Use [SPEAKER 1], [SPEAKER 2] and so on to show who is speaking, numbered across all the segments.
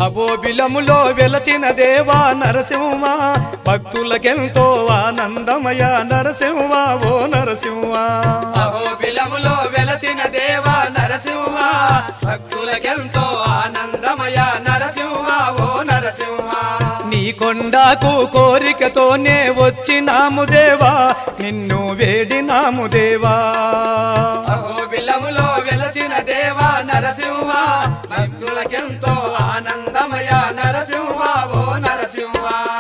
[SPEAKER 1] అబోబిలములో వెలచిన దేవా నరసింహ భక్తులకెంతో ఆనందమయ నరసింహ ఓ నరసింహ
[SPEAKER 2] అహోబిలములో వెలసిన దేవ నరసింహ భక్తులకెంతో ఆనందమయ నరసింహ ఓ నరసింహ
[SPEAKER 1] నీ కొండకు కోరికతోనే వచ్చినాము దేవా నిన్ను వేడినాము దేవా
[SPEAKER 2] అహోబిలములో వెలసిన దేవ నరసింహ భక్తులకెంతో ఆనందమయ నరసింహ ఓ నరసింహ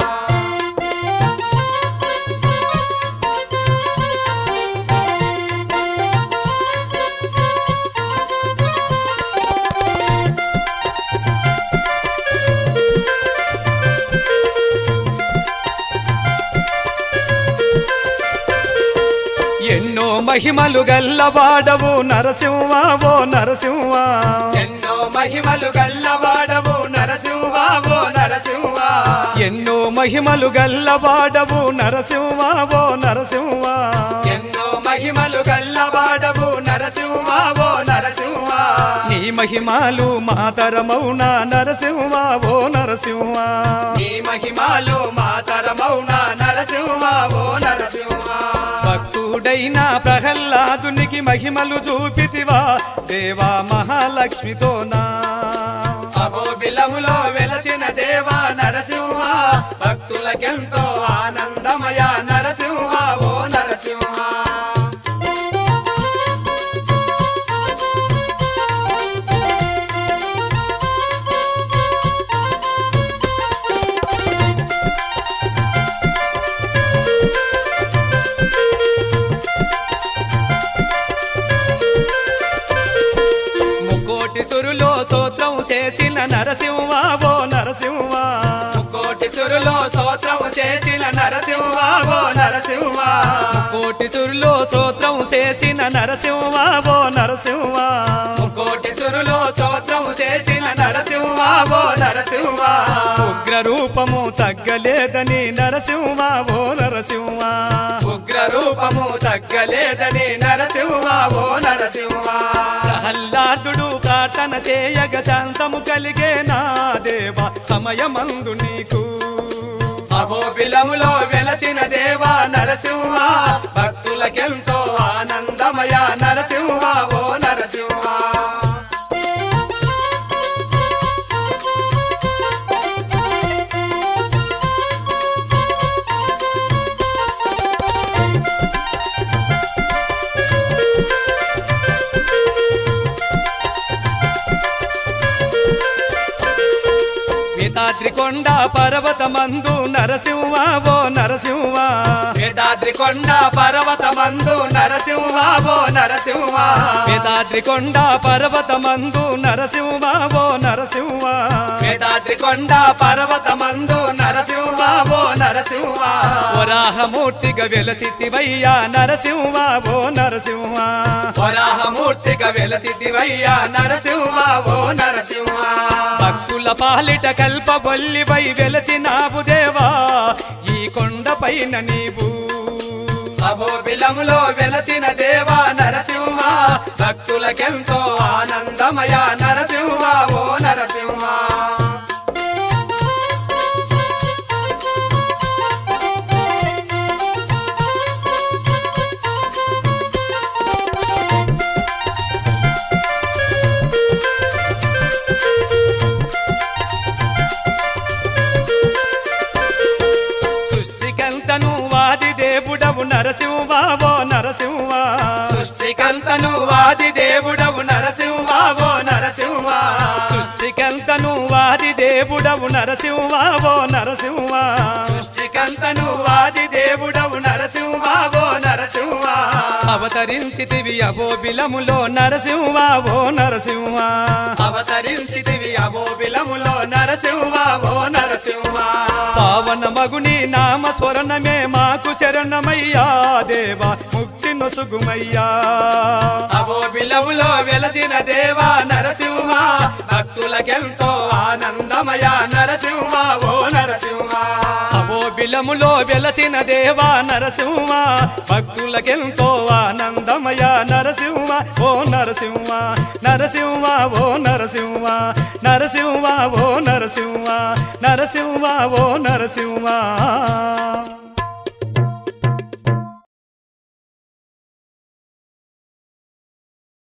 [SPEAKER 1] ఎన్నో మహిమలు గల్లవాడవు నరసింహ ఓ నరసింహ
[SPEAKER 2] ఎన్నో మహిమలు గల్లవాడవు నరసింహ ఓ నరసింహ
[SPEAKER 1] ఎన్నో మహిమలు గల్లవాడవు నరసింహ ఓ నరసింహ
[SPEAKER 2] ఎన్నో మహిమలు గల్లవాడవు నరసింహ ఓ నరసింహ
[SPEAKER 1] నీ మహిమాలు మాతరమౌన నరసింహ ఓ నరసింహ
[SPEAKER 2] నీ మహిమాలు మాతరమౌన నరసింహ ఓ నరసింహ
[SPEAKER 1] భక్తుడైన ప్రహ్లాదునికి మహిమలు చూపితివా దేవా మహాలక్ష్మితోనా
[SPEAKER 2] అహోబిలములో వెలసిన దేవ నరసింహ భక్తులకెంతో ఆనందమయ నరసింహ ఓ నరసింహ
[SPEAKER 1] ముక్కోటి సురులో స్తోత్రం చేసిన నరసింహ ఓ నరసింహ
[SPEAKER 2] కోటి సురులో స్తోత్రము చేసిన నరసింహ ఓ నరసింహ
[SPEAKER 1] కోటి సురులో స్తోత్రం చేసిన నరసింహ ఓ నరసింహ
[SPEAKER 2] కోటి సురులో స్తోత్రము చేసిన నరసింహ ఓ నరసింహ
[SPEAKER 1] ఉగ్ర రూపము తగ్గలేదని నరసింహ ఓ నరసింహ
[SPEAKER 2] ఉగ్ర రూపము తగ్గలేదని నరసింహ ఓ నరసింహ
[SPEAKER 1] ప్రహ్లాదుడు ప్రార్థన చేయగ శాంతము కలిగే నా దేవ సమయమందు నీకు
[SPEAKER 2] అహోబిలములో వెలసిన దేవ నరసింహ భక్తులకెంతో ఆనందమయ నరసింహ ఓ నరసింహ
[SPEAKER 1] వేదాద్రి కొండ పర్వతమందు నరసింహ ఓ నరసింహ
[SPEAKER 2] వేదాద్రి కొండ పర్వతమందు నరసింహ ఓ నరసింహ
[SPEAKER 1] వేదాద్రి కొండ పర్వతమందు నరసింహ ఓ నరసింహ
[SPEAKER 2] వేదాద్రి కొండ పర్వతమందు నరసింహ ఓ నరసింహ
[SPEAKER 1] వరాహమూర్తిగా వెలసితివయ్యా నరసింహ ఓ నరసింహ
[SPEAKER 2] వరాహమూర్తిగా వెలచితివయ్యా నరసింహ ఓ నరసింహ
[SPEAKER 1] భక్తుల పాలిట కల్పబొల్లివై వెలసినావు దేవా ఈ కొండపైన నీవు
[SPEAKER 2] అహోబిలములో వెలసిన దేవ నరసింహ భక్తులకెంతో ఆనందమయ నరసింహ ఓ నరసింహ
[SPEAKER 1] సృష్టికంతను వాది దేవుడవు నరసింహ ఓ నరసింహ
[SPEAKER 2] సృష్టికంతను వాది దేవుడవు నరసింహ ఓ నరసింహ
[SPEAKER 1] సృష్టికంతను వాది దేవుడవు నరసింహ ఓ నరసింహ
[SPEAKER 2] సృష్టికంతను వాది దేవుడవు నరసింహ ఓ నరసింహ
[SPEAKER 1] అవతరించితివి అబోబిలములో నరసింహ ఓ నరసింహ
[SPEAKER 2] అవతరించితివి అబోబిలములో నరసింహ ఓ నరసింహ
[SPEAKER 1] పావన మగుని నామ స్వరణమే మాకు శరణమయ్యా దేవా ముక్తి నొసుగుమయ్యా
[SPEAKER 2] అబోబిలములో వెలసిన దేవ నరసింహ భక్తులకెంతో ఆనందమయ నరసింహ ఓ నరసింహ
[SPEAKER 1] అబోబిలములో వెలసిన దేవా నరసింహ భక్తులకెంతో ఆనందమయ నరసింహ ఓ నర నరసింహ నరసింహ ఓ నరసింహ నరసింహ ఓ నరసింహ నరసింహ ఓ నరసింహ